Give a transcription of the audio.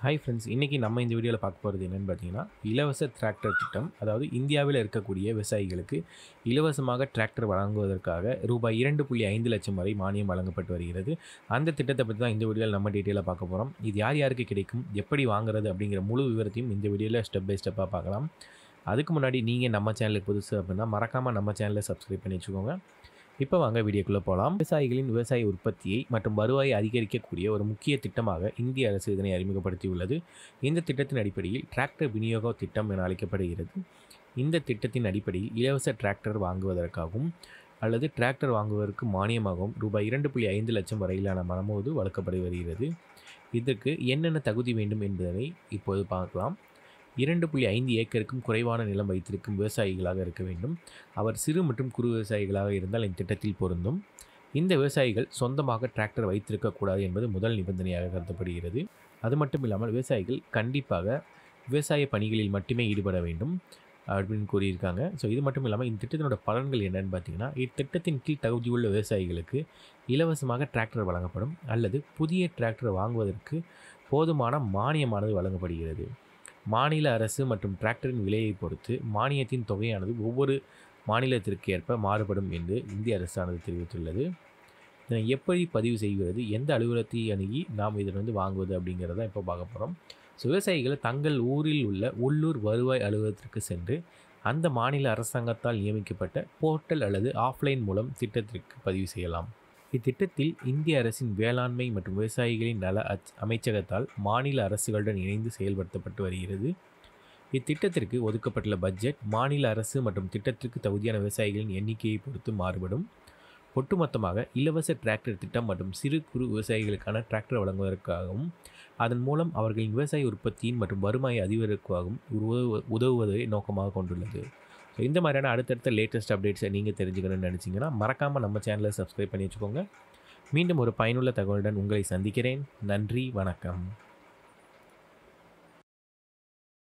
hi friends இன்றைக்கி நம்ம இந்த வீடியோவில் பார்க்க போகிறது என்னென்னு பார்த்தீங்கன்னா இலவச டிராக்டர் திட்டம் அதாவது இந்தியாவில் இருக்கக்கூடிய விவசாயிகளுக்கு இலவசமாக டிராக்டர் வழங்குவதற்காக ரூபாய் இரண்டு புள்ளி ஐந்து லட்சம் வரை மானியம் வழங்கப்பட்டு வருகிறது அந்த திட்டத்தை பற்றி தான் இந்த வீடியோவில் நம்ம டீட்டெயிலாக பார்க்க போகிறோம் இது யார் யாருக்கு கிடைக்கும் எப்படி வாங்குறது அப்படிங்கிற முழு விவரத்தையும் இந்த வீடியோவில் ஸ்டெப் பை ஸ்டெப்பாக பார்க்கலாம் அதுக்கு முன்னாடி நீங்கள் நம்ம சேனலுக்கு புதுசு அப்படின்னா மறக்காமல் நம்ம சேனலை சப்ஸ்கிரைப் பண்ணி வச்சுக்கோங்க இப்போ வாங்க வீடியோக்குள்ளே போகலாம் விவசாயிகளின் விவசாய உற்பத்தியை மற்றும் வருவாயை அதிகரிக்கக்கூடிய ஒரு முக்கிய திட்டமாக இந்திய அரசு இதனை அறிமுகப்படுத்தியுள்ளது இந்த திட்டத்தின் அடிப்படையில் டிராக்டர் விநியோக திட்டம் என அழைக்கப்படுகிறது இந்த திட்டத்தின் அடிப்படையில் இலவச டிராக்டர் வாங்குவதற்காகவும் அல்லது டிராக்டர் வாங்குவதற்கு மானியமாகவும் ரூபாய் இரண்டு புள்ளி ஐந்து லட்சம் வரையிலான மனமோது வழங்கப்பட்டு வருகிறது இதற்கு என்னென்ன தகுதி வேண்டும் என்பதனை இப்போது பார்க்கலாம் இரண்டு புள்ளி ஐந்து ஏக்கருக்கும் குறைவான நிலம் வைத்திருக்கும் விவசாயிகளாக இருக்க வேண்டும் அவர் சிறு மற்றும் குறு விவசாயிகளாக இருந்தால் இந்த திட்டத்தில் பொருந்தும் இந்த விவசாயிகள் சொந்தமாக டிராக்டர் வைத்திருக்கக்கூடாது என்பது முதல் நிபந்தனையாக கருதப்படுகிறது அது மட்டும் இல்லாமல் விவசாயிகள் கண்டிப்பாக விவசாய பணிகளில் மட்டுமே ஈடுபட வேண்டும் அப்படின்னு கூறியிருக்காங்க ஸோ இது மட்டும் இல்லாமல் இந்த திட்டத்தினோட பலன்கள் என்னன்னு பார்த்தீங்கன்னா இத்திட்டத்தின் கீழ் தகுதியுள்ள விவசாயிகளுக்கு இலவசமாக டிராக்டர் வழங்கப்படும் அல்லது புதிய டிராக்டர் வாங்குவதற்கு போதுமான மானியமானது வழங்கப்படுகிறது மாநில அரசு மற்றும் டிராக்டரின் விலையை பொறுத்து மானியத்தின் தொகையானது ஒவ்வொரு மாநிலத்திற்கு ஏற்ப மாறுபடும் என்று இந்திய அரசானது தெரிவித்துள்ளது இதனை எப்படி பதிவு செய்கிறது எந்த அலுவலகத்தை அணுகி நாம் இதில் வந்து வாங்குவது அப்படிங்கிறத இப்போ பார்க்க போகிறோம் ஸோ விவசாயிகள் தங்கள் ஊரில் உள்ள உள்ளூர் வருவாய் அலுவலகத்திற்கு சென்று அந்த மாநில அரசாங்கத்தால் நியமிக்கப்பட்ட போர்ட்டல் அல்லது ஆஃப்லைன் மூலம் திட்டத்திற்கு பதிவு செய்யலாம் இத்திட்டத்தில் இந்திய அரசின் வேளாண்மை மற்றும் விவசாயிகளின் நல அச் அமைச்சகத்தால் மாநில அரசுகளுடன் இணைந்து செயல்படுத்தப்பட்டு வருகிறது இத்திட்டத்திற்கு ஒதுக்கப்பட்டுள்ள பட்ஜெட் மாநில அரசு மற்றும் திட்டத்திற்கு தகுதியான விவசாயிகளின் எண்ணிக்கையை பொறுத்து மாறுபடும் ஒட்டுமொத்தமாக இலவச டிராக்டர் திட்டம் மற்றும் சிறு குறு விவசாயிகளுக்கான டிராக்டர் வழங்குவதற்காகவும் அதன் மூலம் அவர்களின் விவசாய உற்பத்தியின் மற்றும் வருவாயை அதிகரிக்காகவும் உதவு உதவுவதை நோக்கமாக கொண்டுள்ளது ஸோ இந்த மாதிரியான அடுத்தடுத்த லேட்டஸ்ட் அப்டேட்ஸை நீங்கள் தெரிஞ்சுக்கணும்னு நினச்சிங்கன்னா மறக்காமல் நம்ம சேனலை சப்ஸ்கிரைப் பண்ணி வச்சுக்கோங்க மீண்டும் ஒரு பயனுள்ள தகவலுடன் உங்களை சந்திக்கிறேன் நன்றி வணக்கம்